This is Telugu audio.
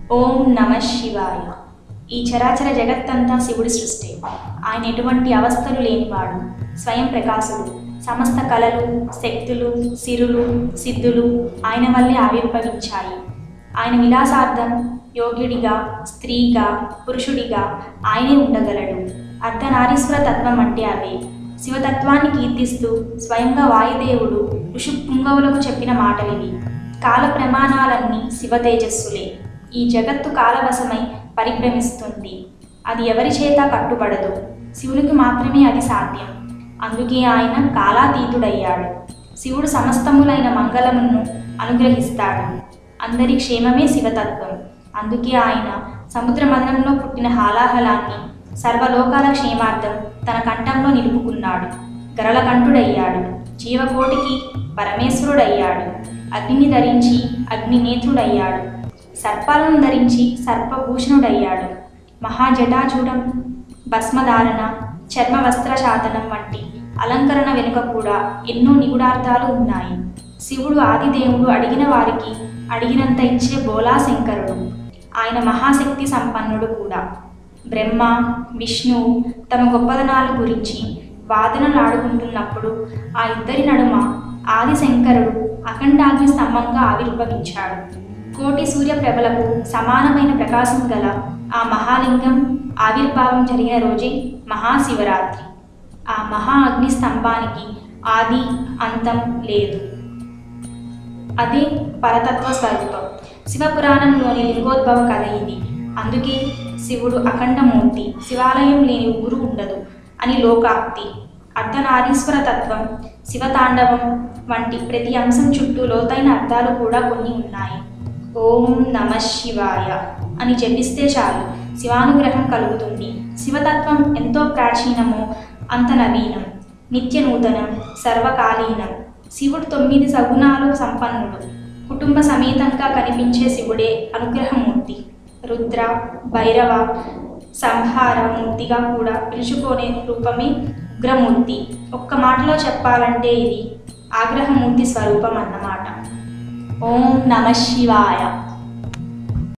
ఓం నమ శివాయ ఈ చరాచర జగత్తంతా శివుడి సృష్టి ఆయన ఎటువంటి అవస్థలు లేనివాడు స్వయం ప్రకాశుడు సమస్త కళలు శక్తులు సిరులు సిద్ధులు ఆయన వల్లే ఆవిర్భవించాయి ఆయన విలాసార్థం యోగ్యుడిగా స్త్రీగా పురుషుడిగా ఆయనే ఉండగలడు అర్ధనారీశ్వర తత్వం అంటే అవే శివతత్వాన్ని కీర్తిస్తూ స్వయంగా వాయుదేవుడు ఋషు పుంగవులకు చెప్పిన మాటలివి కాల ప్రమాణాలన్నీ శివ తేజస్సులే ఈ జగత్తు కాలవశమై పరిభ్రమిస్తుంది అది ఎవరి చేత కట్టుబడదు శివునికి మాత్రమే అది సాధ్యం అందుకే ఆయన కాలాతీతుడయ్యాడు శివుడు సమస్తములైన మంగళమును అనుగ్రహిస్తాడు అందరి క్షేమమే శివతత్వం అందుకే ఆయన సముద్ర మదనంలో పుట్టిన హాలాహలాన్ని సర్వలోకాల క్షేమార్థం తన కంఠంలో నిలుపుకున్నాడు గరళకంఠుడయ్యాడు జీవకోటికి పరమేశ్వరుడయ్యాడు అగ్నిని ధరించి అగ్నినేత్రుడయ్యాడు సర్పాలను ధరించి సర్పభూషణుడయ్యాడు మహాజటాచూడం భస్మధారణ చర్మ వస్త్ర శాతనం వంటి అలంకరణ వెనుక కూడా ఎన్నో నిగుడార్థాలు ఉన్నాయి శివుడు ఆదిదేవుడు అడిగిన వారికి అడిగినంత ఇచ్చే బోలా శంకరుడు ఆయన మహాశక్తి సంపన్నుడు కూడా బ్రహ్మ విష్ణువు తమ గొప్పదనాల గురించి వాదనలాడుకుంటున్నప్పుడు ఆ ఇద్దరి నడుమ ఆది శంకరుడు అఖండాగ్ని స్తంభంగా ఆవిర్భవించాడు కోటి సూర్యప్రభలకు సమానమైన ప్రకాశం గల ఆ మహాలింగం ఆవిర్భావం జరిగిన రోజే మహాశివరాత్రి ఆ మహా అగ్ని స్తంభానికి ఆది అంతం లేదు అదే పరతత్వ స్వరూపం శివపురాణంలోని లింగోద్భవ కథ ఇది అందుకే శివుడు అఖండమూర్తి శివాలయం లేని ఊరు ఉండదు అని లోకాక్తి అర్ధనారీశ్వర తత్వం శివతాండవం వంటి ప్రతి అంశం చుట్టూ లోతైన అర్థాలు కూడా కొన్ని ఉన్నాయి ఓం నమ శివాయ అని జపిస్తే చాలు శివానుగ్రహం కలుగుతుంది శివతత్వం ఎంతో ప్రాచీనమో అంత నవీనం నిత్య నూతనం సర్వకాలీనం శివుడు తొమ్మిది సగుణాలు సంపన్నుడు కుటుంబ సమేతంగా కనిపించే శివుడే అనుగ్రహమూర్తి రుద్ర భైరవ సంహార మూర్తిగా కూడా పిలుచుకునే రూపమే ఉగ్రమూర్తి ఒక్క మాటలో చెప్పాలంటే ఇది ఆగ్రహమూర్తి స్వరూపం అన్నమాట ఓం నమ శివాయ